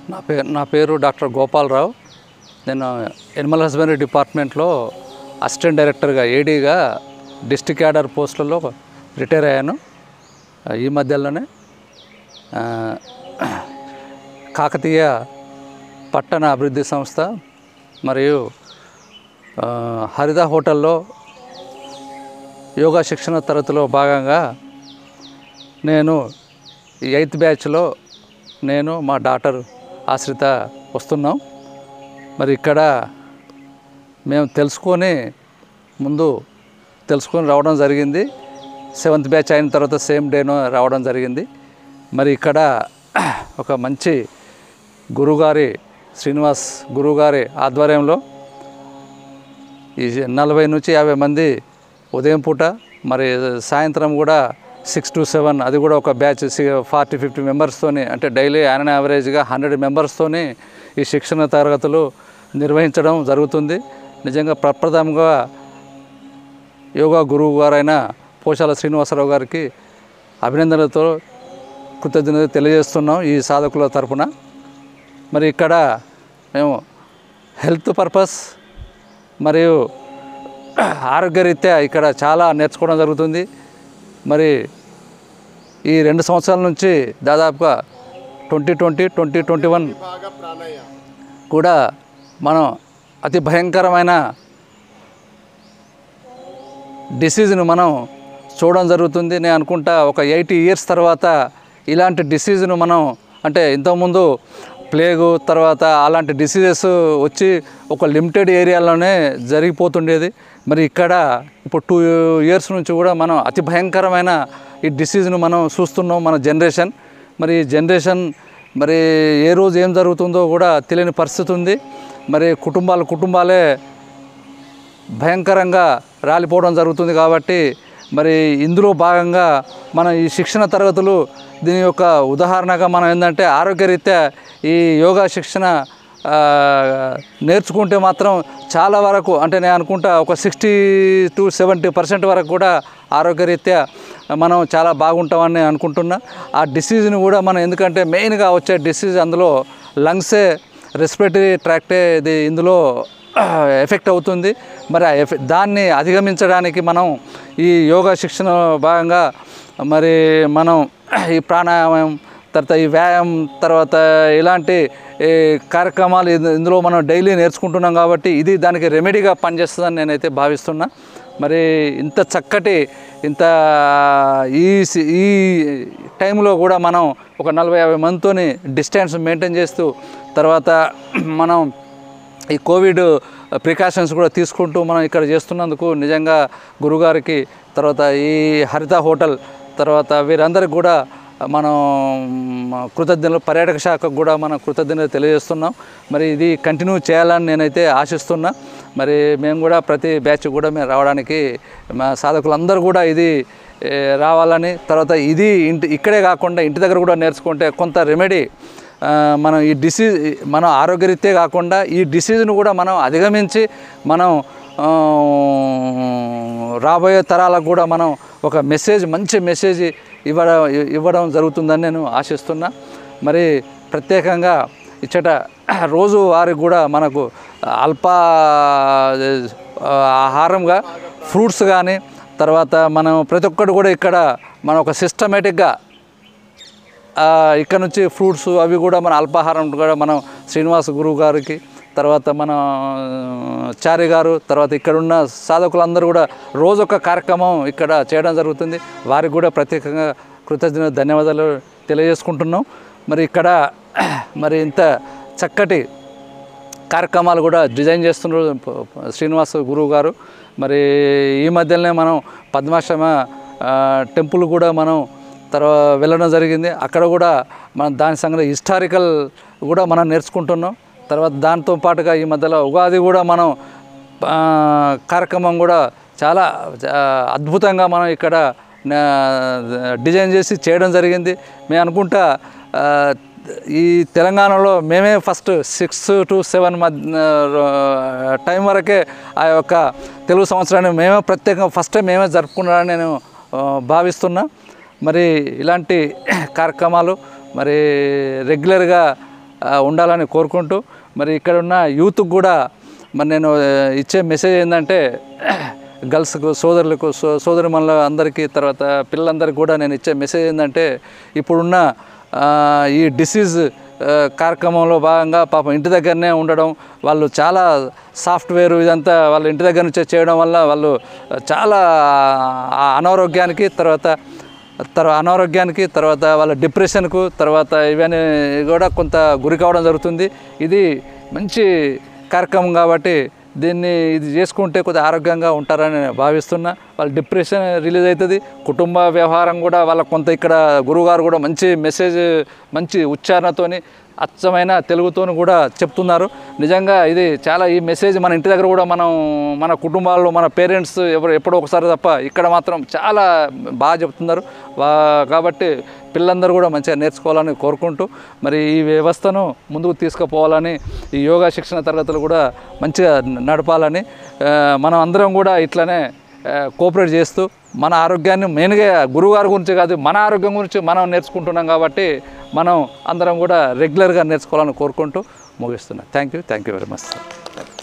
నా పేరు నా పేరు డాక్టర్ గోపాలరావు నేను ఎనిమల్ హస్బెండరీ డిపార్ట్మెంట్లో అసిస్టెంట్ డైరెక్టర్గా ఏడీగా డిస్టిక్ క్యాడర్ పోస్టులలో రిటైర్ అయ్యాను ఆ, ఈ మధ్యలోనే ఆ, కాకతీయ పట్టణ అభివృద్ధి సంస్థ మరియు ఆ, హరిత హోటల్లో యోగా శిక్షణ తరగతిలో భాగంగా నేను ఈ ఎయిత్ బ్యాచ్లో నేను మా డాటర్ ఆశ్రిత వస్తున్నాం మరి ఇక్కడ మేము తెలుసుకొని ముందు తెలుసుకొని రావడం జరిగింది సెవెంత్ బ్యాచ్ అయిన తర్వాత సేమ్ డేను రావడం జరిగింది మరి ఇక్కడ ఒక మంచి గురుగారి శ్రీనివాస్ గురుగారి ఆధ్వర్యంలో ఈ నలభై నుంచి యాభై మంది ఉదయం పూట మరి సాయంత్రం కూడా సిక్స్ టు సెవెన్ అది కూడా ఒక బ్యాచ్ ఫార్టీ ఫిఫ్టీ మెంబర్స్తోని అంటే డైలీ యాన్ యావరేజ్గా హండ్రెడ్ మెంబర్స్తోని ఈ శిక్షణ తరగతులు నిర్వహించడం జరుగుతుంది నిజంగా ప్రప్రథమంగా యోగా గురువు గారైన పోషాల శ్రీనివాసరావు గారికి అభినందనలతో కృతజ్ఞత తెలియజేస్తున్నాం ఈ సాధకుల తరపున మరి ఇక్కడ మేము హెల్త్ పర్పస్ మరియు ఆరోగ్యరీత్యా ఇక్కడ చాలా నేర్చుకోవడం జరుగుతుంది మరి ఈ రెండు సంవత్సరాల నుంచి దాదాపుగా twenty twenty twenty twenty one కూడా మనం అతి భయంకరమైన డిసీజ్ను మనం చూడడం జరుగుతుంది నేను అనుకుంటా ఒక ఎయిటీ ఇయర్స్ తర్వాత ఇలాంటి డిసీజ్ను మనం అంటే ఇంతకుముందు ప్లేగు తర్వాత అలాంటి డిసీజెస్ వచ్చి ఒక లిమిటెడ్ ఏరియాలోనే జరిగిపోతుండేది మరి ఇక్కడ ఇప్పుడు టూ ఇయర్స్ నుంచి కూడా మనం అతి భయంకరమైన ఈ డిసీజ్ను మనం చూస్తున్నాం మన జనరేషన్ మరి ఈ జనరేషన్ మరి ఏ రోజు ఏం జరుగుతుందో కూడా తెలియని పరిస్థితి ఉంది మరి కుటుంబాలు కుటుంబాలే భయంకరంగా రాలిపోవడం జరుగుతుంది కాబట్టి మరి ఇందులో భాగంగా మన ఈ శిక్షణ తరగతులు దీని యొక్క ఉదాహరణగా మనం ఏంటంటే ఆరోగ్యరీత్యా ఈ యోగా శిక్షణ ఆ, నేర్చుకుంటే మాత్రం చాలా వరకు అంటే నేను అనుకుంటా ఒక సిక్స్టీ టు సెవెంటీ పర్సెంట్ వరకు కూడా ఆరోగ్యరీత్యా మనం చాలా బాగుంటామని అనుకుంటున్నా ఆ డిసీజ్ని కూడా మనం ఎందుకంటే మెయిన్గా వచ్చే డిసీజ్ అందులో లంగ్సే రెస్పిరేటరీ ట్రాక్టే ఇది ఇందులో ఎఫెక్ట్ అవుతుంది మరి ఆ ఎఫె దాన్ని అధిగమించడానికి మనం ఈ యోగా శిక్షణ భాగంగా మరి మనం ఈ ప్రాణాయామం తర్వాత ఈ వ్యాయామం తర్వాత ఇలాంటి ఈ కార్యక్రమాలు ఇందు- ఇందులో మనం డైలీ నేర్చుకుంటున్నాం కాబట్టి ఇది దానికి రెమెడీగా పనిచేస్తుందని నేనైతే భావిస్తున్నా మరి ఇంత చక్కటి ఇంత ఈ సి- ఈ టైంలో కూడా మనం ఒక నలభై యాభై మందితోని డిస్టెన్స్ మెయింటైన్ చేస్తూ తర్వాత మనం ఈ కోవిడ్ ప్రికాషన్స్ కూడా తీసుకుంటూ మనం ఇక్కడ చేస్తున్నందుకు నిజంగా గురుగారికి తర్వాత ఈ హరిత హోటల్ తర్వాత వీరందరికి కూడా మనం కృతజ్ఞతలు పర్యాటక శాఖకు కూడా మనం కృతజ్ఞతలు తెలియజేస్తున్నాం మరి ఇది కంటిన్యూ చేయాలని నేనైతే ఆశిస్తున్నా మరి మేము కూడా ప్రతి బ్యాచ్ కూడా మేము రావడానికి మా సాధకులందరూ కూడా ఇది ఏ, రావాలని తర్వాత ఇది ఇంటి ఇక్కడే కాకుండా ఇంటి దగ్గర కూడా నేర్చుకుంటే కొంత రెమెడీ ఆ, మనం ఈ డిసీజ్ మనం ఆరోగ్యరీత్యే కాకుండా ఈ డిసీజ్ను కూడా మనం అధిగమించి మనం ఆ, రాబోయే తరాలకు కూడా మనం ఒక మెసేజ్ మంచి మెసేజ్ ఇవ్వడం ఇవ్వడం జరుగుతుందని నేను ఆశిస్తున్నా మరి ప్రత్యేకంగా ఇచ్చట రోజు వారికి కూడా మనకు అల్ప ఆ, ఆహారంగా ఫ్రూట్స్ కానీ తర్వాత మనం ప్రతి ఒక్కటి కూడా ఇక్కడ మనం ఒక సిస్టమేటిక్గా ఆ, ఇక్కడ నుంచి ఫ్రూట్స్ అవి కూడా మన అల్పాహారం కూడా మనం శ్రీనివాస గురువు గారికి తర్వాత మన చారి గారు తర్వాత ఇక్కడ ఉన్న సాధకులందరూ కూడా రోజు ఒక కార్యక్రమం ఇక్కడ చేయడం జరుగుతుంది వారికి కూడా ప్రత్యేకంగా కృతజ్ఞత ధన్యవాదాలు తెలియజేసుకుంటున్నాం మరి ఇక్కడ మరి ఇంత చక్కటి కార్యక్రమాలు కూడా డిజైన్ చేస్తున్నారు ప- ప- శ్రీనివాస గురువు గారు మరి ఈ మధ్యలోనే మనం పద్మాశ్రమ ఆ, టెంపుల్ కూడా మనం తర్వాత వెళ్ళడం జరిగింది అక్కడ కూడా మనం దాని సంగతి హిస్టారికల్ కూడా మనం నేర్చుకుంటున్నాం తర్వాత దాంతో పాటుగా ఈ మధ్యలో ఉగాది కూడా మనం ఆ, కార్యక్రమం కూడా చాలా ఆ, అద్భుతంగా మనం ఇక్కడ ఆ, డిజైన్ చేసి చేయడం జరిగింది మేము అనుకుంటా ఆ, ఈ తెలంగాణలో మేమే ఫస్ట్ సిక్స్ టు సెవెన్ మధ్య టైం వరకే ఆ యొక్క తెలుగు సంవత్సరాన్ని మేమే ప్రత్యేకంగా ఫస్ట్ టైం మేమే జరుపుకున్నారని నేను ఆ, భావిస్తున్నా మరి ఇలాంటి కార్యక్రమాలు మరి రెగ్యులర్గా ఆ, ఉండాలని కోరుకుంటూ మరి ఇక్కడ ఉన్న యూత్కి కూడా మరి నేను ఆ, ఇచ్చే మెసేజ్ ఏంటంటే గర్ల్స్కు సోదరులకు సో సోదరి అందరికీ తర్వాత పిల్లలందరికీ కూడా నేను ఇచ్చే మెసేజ్ ఏంటంటే ఇప్పుడున్న ఆ, ఈ డిసీజ్ ఆ, కార్యక్రమంలో భాగంగా పాపం ఇంటి దగ్గరనే ఉండడం వాళ్ళు చాలా సాఫ్ట్వేర్ ఇదంతా వాళ్ళ ఇంటి దగ్గర నుంచే చేయడం వల్ల వాళ్ళు చాలా ఆ అనారోగ్యానికి తర్వాత తర్వాత అనారోగ్యానికి తర్వాత వాళ్ళ డిప్రెషన్కు తర్వాత ఇవన్నీ కూడా కొంత గురి కావడం జరుగుతుంది ఇది మంచి కార్యక్రమం కాబట్టి దీన్ని ఇది చేసుకుంటే కొద్దిగా ఆరోగ్యంగా ఉంటారని నేను భావిస్తున్నా వాళ్ళ డిప్రెషన్ రిలీజ్ అవుతుంది కుటుంబ వ్యవహారం కూడా వాళ్ళకు కొంత ఇక్కడ గురువుగారు కూడా మంచి మెసేజ్ మంచి ఉచ్చారణతోని అచ్చమైన తెలుగుతోని కూడా చెప్తున్నారు నిజంగా ఇది చాలా ఈ మెసేజ్ మన ఇంటి దగ్గర కూడా మనం మన కుటుంబాల్లో మన పేరెంట్స్ ఎవరు ఎప్పుడో ఒకసారి తప్ప ఇక్కడ మాత్రం చాలా బాగా చెప్తున్నారు వా- కాబట్టి పిల్లలందరూ కూడా మంచిగా నేర్చుకోవాలని కోరుకుంటూ మరి ఈ వ్యవస్థను ముందుకు తీసుకుపోవాలని ఈ యోగా శిక్షణ తరగతులు కూడా మంచిగా నడపాలని ఆ, మనం అందరం కూడా ఇట్లనే కోఆపరేట్ చేస్తూ మన ఆరోగ్యాన్ని మెయిన్గా గురువుగారి గురించి కాదు మన ఆరోగ్యం గురించి మనం నేర్చుకుంటున్నాం కాబట్టి మనం అందరం కూడా రెగ్యులర్గా నేర్చుకోవాలని కోరుకుంటూ ముగిస్తున్నాను thank you thank you very much sir